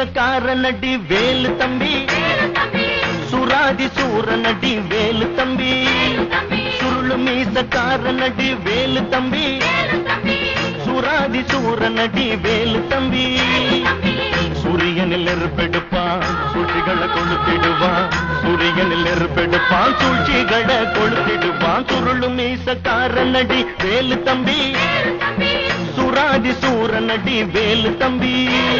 மீசக்கார நடி வேலு தம்பி சுராதி சூர நடி வேலு தம்பி சுருளு மீசக்கார நடி வேலு தம்பி சுராதி சூர நடி வேலு தம்பி சூரியனில் நெருப்பெடுப்பான் சூழ்ச்சிகளை கொளுத்திடுவான் சூரியனில் நெருப்பெடுப்பான் சூழ்ச்சிகளை கொளுத்திடுவான் சுருளு மீசக்கார நடி வேலு தம்பி சுராதி சூர நடி வேலு தம்பி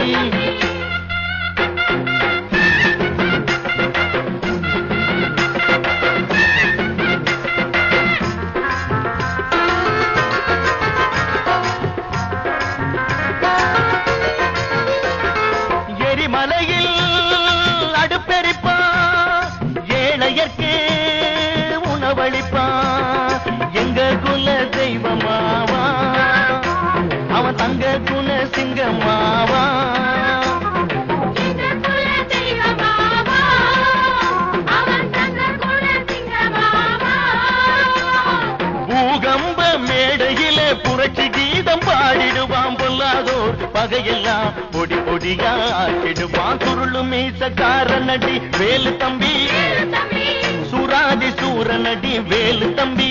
எரிமலையில் அடுப்பெரிப்பான் ஏழையர்க்கு உணவளிப்பான் எங்க குல தெய்வமாவா அவன் தங்க குல சிங்கமாவா பூகம்ப மேடையில புரட்சி கீதம் பாடிடுவான் பொல்லாதோர் பகையெல்லாம் பொடி பொடியா ஆக்கிடுவான் சுருளு மீசக்கார நடி வேலு தம்பி சுராதி சூர நடி வேலு தம்பி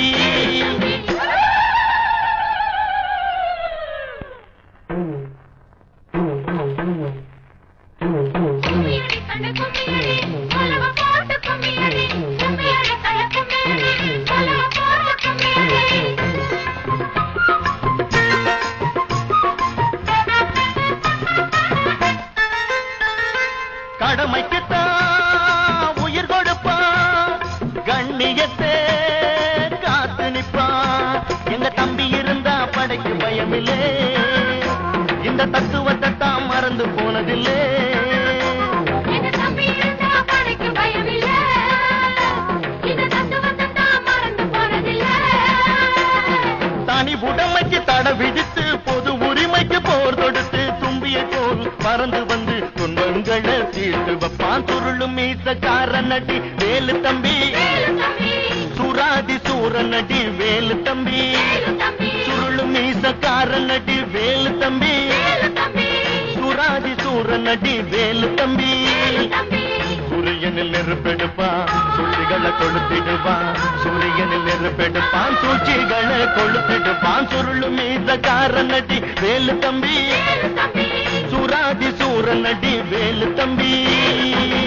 கடமைக்குத்தான் உயிர் கொடுப்பான் கண்ணியத்தை காத்து நிப்பான் எங்க தம்பி இருந்தா படைக்கு பயமில்லை இந்த தத்துவத்தை தான் மறந்து போனதில்லை தனி உடமைக்கு தட விதித்து பொது உரிமைக்கு போர் தொடுத்து தும்பிய போல் பறந்து வந்து துன்பங்களை தீர்த்து வைப்பான் சுருளும் மீசக்கார நடி வேலு தம்பி சுராதி சூர நடி வேலு தம்பி சுருளும் மீசக்கார நடி வேலு தம்பி சுராதி சூர நடி வேலு தம்பி சூரியனில் நெருப்பெடுப்பான் சூழ்ச்சிகளை கொளுத்திடுவான் சூரியனில் நெருப்பெடுப்பான் சூழ்ச்சிகளை கொளுத்திடுவான் சுருளு மீசக்கார நடி வேலு தம்பி சுராதி சூர நடி வேலு தம்பி